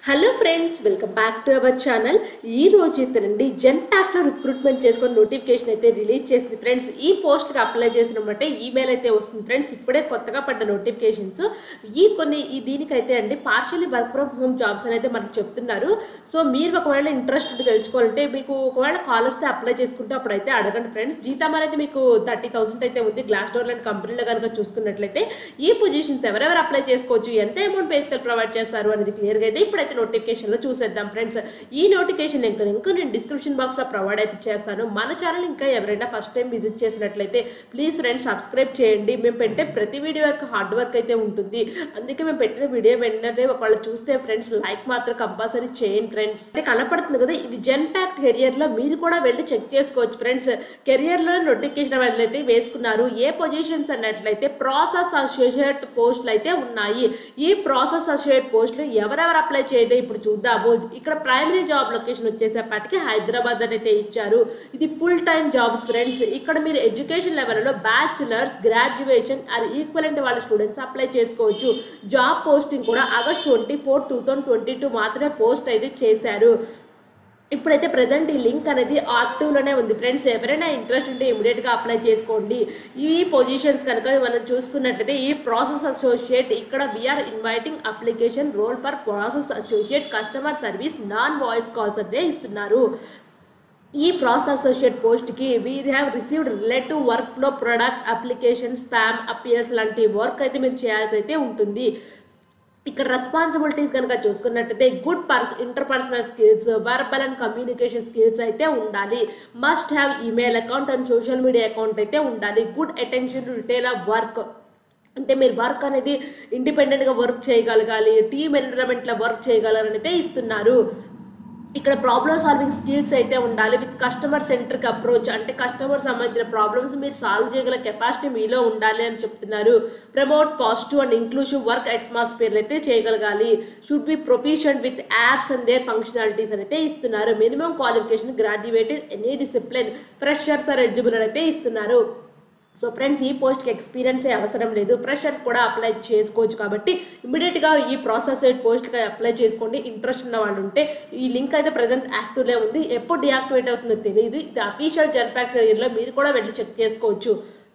hello friends welcome back to our channel ఈ రోజు ఇతనండి జెన్ ప్యాక్లో రిక్రూట్మెంట్ చేసుకొని నోటిఫికేషన్ అయితే రిలీజ్ చేసింది ఫ్రెండ్స్ ఈ పోస్ట్కి అప్లై చేసినమంటే ఈమెయిల్ అయితే వస్తుంది ఫ్రెండ్స్ ఇప్పుడే కొత్తగా పడ్డ నోటిఫికేషన్స్ ఈ కొన్ని ఈ దీనికైతే అండి partially work from home jobs అనేది మనకు చెప్తున్నారు సో మీరు ఒకవేళ ఇంట్రెస్ట్ తెలుసుకోవాలంటే మీకు ఒకవేళ కాల్ వస్తే అప్లై చేసుకుంటే అప్పుడైతే అడగండి ఫ్రెండ్స్ జీతం అనేది మీకు థర్టీ థౌసండ్ అయితే ఉంది గ్లాస్ డోర్ లాంటి కంపెనీలో కనుక చూసుకున్నట్లయితే ఈ పొజిషన్స్ ఎవరెవరు అప్లై చేసుకోవచ్చు ఎంత అమౌంట్ బేసికల్ ప్రొవైడ్ చేస్తారు అనేది క్లియర్గా అయితే ఇప్పుడైతే నోటిఫికేషన్లో చూసేద్దాం ఫ్రెండ్స్ ఈ నోటిఫికేషన్ లింక్ లింక్ నేను డిస్క్రిప్షన్ బాక్స్లో ప్రొవైడ్ అయితే చేస్తాను మన ఛానల్ ఇంకా ఎవరైనా ఫస్ట్ టైం విజిట్ చేసినట్లయితే ప్లీజ్ ఫ్రెండ్స్ సబ్స్క్రైబ్ చేయండి మేము పెట్టే ప్రతి వీడియో యొక్క హార్డ్ వర్క్ అయితే ఉంటుంది అందుకే మేము పెట్టిన వీడియో వెంటనే ఒకవేళ చూస్తే ఫ్రెండ్స్ లైక్ మాత్రం కంపల్సరీ చేయండి ఫ్రెండ్స్ అంటే కనపడుతుంది కదా ఇది జెన్ ప్యాక్ట్ కెరియర్లో మీరు కూడా వెళ్ళి చెక్ చేసుకోవచ్చు ఫ్రెండ్స్ కెరియర్లో నోటిఫికేషన్ వాళ్ళైతే వేసుకున్నారు ఏ పొజిషన్స్ అన్నట్లయితే ప్రాసెస్ అసోసియేట్ పోస్టులు అయితే ఉన్నాయి ఈ ప్రాసెస్ అసోసియేట్ పోస్టులు ఎవరెవరు అప్లై చేయదో ఇప్పుడు చూద్దాము ఇక్కడ ప్రైమరీ జాబ్ లొకేషన్ వచ్చేసేపటికి హైదరాబాద్ అని అయితే ఇచ్చారు ఇది ఫుల్ టైం జాబ్స్ ఫ్రెండ్స్ ఇక్కడ మీరు ఎడ్యుకేషన్ లెవెల్లో బ్యాచులర్స్ గ్రాడ్యుయేషన్ ఆర్ ఈక్వలెంట్ వాళ్ళ స్టూడెంట్స్ అప్లై చేసుకోవచ్చు జాబ్ పోస్టింగ్ కూడా August twenty four two thousand twenty two మాత్రమే పోస్ట్ అయితే చేశారు ఇప్పుడైతే ప్రజెంట్ ఈ లింక్ అనేది యాక్టివ్లోనే ఉంది ఫ్రెండ్స్ ఎవరైనా ఇంట్రెస్ట్ ఉంటే ఇమీడియట్గా అప్లై చేసుకోండి ఈ పొజిషన్స్ కనుక మనం చూసుకున్నట్టయితే ఈ ప్రాసెస్ అసోసియేట్ ఇక్కడ we're inviting application role for process associate customer service non voice calls అయితే ఇస్తున్నారు ఈ ప్రాసెస్ అసోసియేట్ పోస్ట్కి వీ హ్యావ్ రిసీవ్డ్ రిలేటివ్ వర్క్లో ప్రొడక్ట్ అప్లికేషన్ స్పామ్ అపియర్స్ లాంటి వర్క్ అయితే మీరు చేయాల్సి అయితే ఉంటుంది ఇక్కడ రెస్పాన్సిబిలిటీస్ కనుక చూసుకున్నట్టయితే గుడ్ పర్స్ interpersonal skills verbal and communication skills అయితే ఉండాలి must have email account and social media account అయితే ఉండాలి good attention to detail of work అంటే మీరు వర్క్ అనేది ఇండిపెండెంట్గా వర్క్ చేయగలగాలి టీమ్ ఎన్విరాన్మెంట్లో వర్క్ చేయగలరని అయితే ఇస్తున్నారు ఇక్కడ ప్రాబ్లమ్ సాల్వింగ్ స్కిల్స్ అయితే ఉండాలి విత్ కస్టమర్ సెంట్రిక్ అప్రోచ్ అంటే కస్టమర్ సంబంధించిన ప్రాబ్లమ్స్ మీరు సాల్వ్ చేయగల కెపాసిటీ మీలో ఉండాలి అని చెప్తున్నారు promote positive and inclusive work atmosphere అయితే చేయగలగాలి should be proficient with apps and their functionalities అయితే ఇస్తున్నారు minimum qualification graduate in any discipline freshers are eligible అయితే ఇస్తున్నారు సో ఫ్రెండ్స్ ఈ పోస్ట్కి ఎక్స్పీరియన్సే అవసరం లేదు ఫ్రెషర్స్ కూడా అప్లై చేసుకోవచ్చు కాబట్టి ఇమీడియట్గా ఈ ప్రాసెస్ పోస్ట్కి అప్లై చేసుకోండి ఇంట్రెస్ట్ ఉన్న వాళ్ళు ఉంటే ఈ లింక్ అయితే ప్రజెంట్ యాక్టివ్లే ఉంది ఎప్పుడు డియాక్టివేట్ అవుతుందో తెలియదు ఇది అఫీషియల్ జెన్పాక్ కెరియర్లో మీరు కూడా వెళ్ళి చెక్ చేసుకోవచ్చు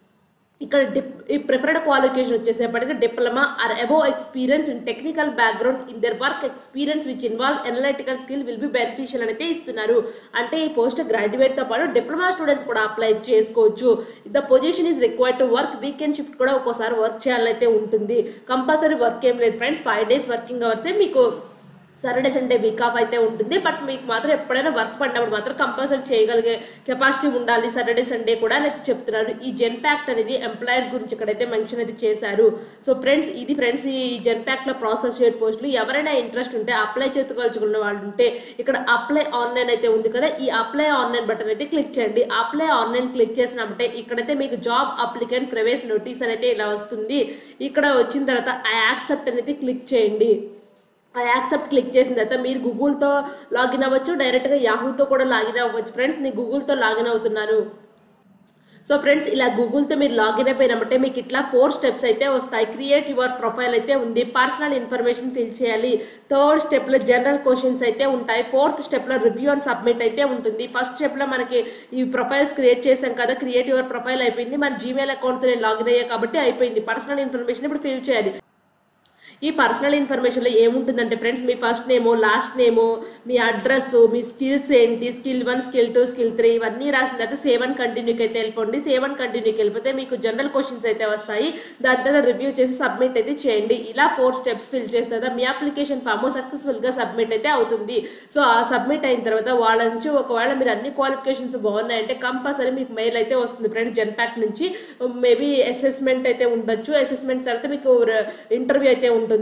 ఇక్కడ డిప్ ఈ ప్రిఫర్డ్ క్వాలిఫికేషన్ వచ్చేసేపటికి diploma or above experience in technical background in their work experience which involve analytical skill will be beneficial అయితే ఇస్తున్నారు అంటే ఈ పోస్ట్ గ్రాడ్యుయేట్తో పాటు డిప్లొమా స్టూడెంట్స్ కూడా అప్లై చేసుకోవచ్చు the position is required to work weekend shift కూడా ఒక్కోసారి వర్క్ చేయాలైతే ఉంటుంది కంపల్సరీ వర్క్ ఏం లేదు ఫ్రెండ్స్ ఫైవ్ డేస్ వర్కింగ్ అవర్సే మీకు సాటర్డే సండే వీక్ ఆఫ్ అయితే ఉంటుంది బట్ మీకు మాత్రం ఎప్పుడైనా వర్క్ పడినప్పుడు మాత్రం కంపల్సరీ చేయగలిగే కెపాసిటీ ఉండాలి సాటర్డే సండే కూడా అని చెప్తున్నారు ఈ జెన్ ప్యాక్ట్ అనేది ఎంప్లాయర్స్ గురించి ఇక్కడైతే మెన్షన్ అయితే చేశారు సో ఫ్రెండ్స్ ఇది ఫ్రెండ్స్ ఈ జెన్ ప్యాక్ట్లో ప్రాసెస్ చేయట్ పోస్టులు ఎవరైనా ఇంట్రెస్ట్ ఉంటే అప్లై చేసుకోవాల్చుకున్న వాళ్ళు ఉంటే ఇక్కడ అప్లై ఆన్లైన్ అయితే ఉంది కదా ఈ అప్లై ఆన్లైన్ బటన్ అయితే క్లిక్ చేయండి అప్లై ఆన్లైన్ క్లిక్ చేసినప్పుడే ఇక్కడైతే మీకు జాబ్ అప్లికెంట్ ప్రవేశ నోటీస్ అనేది ఇలా వస్తుంది ఇక్కడ వచ్చిన తర్వాత ఆ యాక్సెప్ట్ అనేది క్లిక్ చేయండి ఆ యాక్సెప్ట్ క్లిక్ చేసిన తర్వాత మీరు గూగుల్తో లాగిన్ అవ్వచ్చు డైరెక్ట్గా యాహూతో కూడా లాగిన్ అవ్వచ్చు ఫ్రెండ్స్ నేను గూగుల్తో లాగిన్ అవుతున్నాను సో ఫ్రెండ్స్ ఇలా గూగుల్తో మీరు లాగిన్ అయిపోయినమంటే మీకు ఇట్లా ఫోర్ స్టెప్స్ అయితే వస్తాయి క్రియేట్ యువర్ ప్రొఫైల్ అయితే ఉంది పర్సనల్ ఇన్ఫర్మేషన్ ఫిల్ చేయాలి థర్డ్ స్టెప్లో జనరల్ క్వశ్చన్స్ అయితే ఉంటాయి ఫోర్త్ స్టెప్లో రివ్యూ అండ్ సబ్మిట్ అయితే ఉంటుంది ఫస్ట్ స్టెప్లో మనకి ఈ ప్రొఫైల్స్ క్రియేట్ చేసాం కదా క్రియేట్ యువర్ ప్రొఫైల్ అయిపోయింది మన జీమెయిల్ అకౌంట్తో నేను లాగిన్ అయ్యా కాబట్టి అయిపోయింది పర్సనల్ ఇన్ఫర్మేషన్ ఇప్పుడు ఫిల్ చేయాలి ఈ పర్సనల్ ఇన్ఫర్మేషన్లో ఏముంటుందంటే ఫ్రెండ్స్ మీ ఫస్ట్ నేము లాస్ట్ నేము మీ అడ్రస్ మీ స్కిల్స్ ఏంటి skill one skill two skill three ఇవన్నీ రాసిన తర్వాత సేవ్ అండ్ కంటిన్యూకి అయితే వెళ్ళిపోండి సేవ్ అండ్ కంటిన్యూకి వెళ్ళిపోతే మీకు జనరల్ క్వశ్చన్స్ అయితే వస్తాయి దాని తర్వాత రివ్యూ చేసి సబ్మిట్ అయితే చేయండి ఇలా ఫోర్ స్టెప్స్ ఫిల్ చేసిన తర్వాత మీ అప్లికేషన్ ఫామ్ సక్సెస్ఫుల్గా సబ్మిట్ అయితే అవుతుంది సో ఆ సబ్మిట్ అయిన తర్వాత వాళ్ళ నుంచి ఒకవేళ మీరు అన్ని క్వాలిఫికేషన్స్ బాగున్నాయంటే కంపల్సరీ మీకు మెయిల్ అయితే వస్తుంది ఫ్రెండ్స్ జెన్పాక్ నుంచి మేబీ అసెస్మెంట్ అయితే ఉండొచ్చు అసెస్మెంట్ తర్వాత మీకు ఇంటర్వ్యూ అయితే ఉంటుంది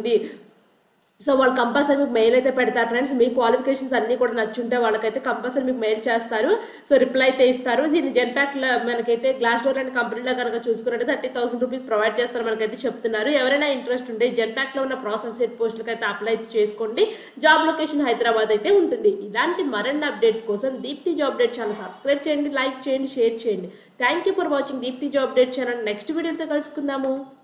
సో వాళ్ళు కంపల్సరీ మీకు మెయిల్ అయితే పెడతారు ఫ్రెండ్స్ మీ క్వాలిఫికేషన్స్ అన్నీ కూడా నచ్చుంటే వాళ్ళకైతే కంపల్సరీ మీకు మెయిల్ చేస్తారు సో రిప్లై అయితే ఇస్తారు దీన్ని జెన్పాక్లో మనకైతే గ్లాస్ డోర్ అండ్ కంపెనీలో కనుక చూసుకున్నట్టు థర్టీ థౌసండ్ రూపీస్ ప్రొవైడ్ చేస్తారు మనకైతే చెప్తున్నారు ఎవరైనా ఇంట్రెస్ట్ ఉంటే జెన్పాక్లో ఉన్న ప్రాసెస్ పోస్టులకు అయితే అప్లై చేసుకోండి జాబ్ లొకేషన్ హైదరాబాద్ అయితే ఉంటుంది ఇలాంటి మరిన్ని అప్డేట్స్ కోసం Deepthi job update channel subscribe చేయండి లైక్ చేయండి షేర్ చేయండి thank you for watching Deepthi job update channel next వీడియోతో కలుసుకుందాము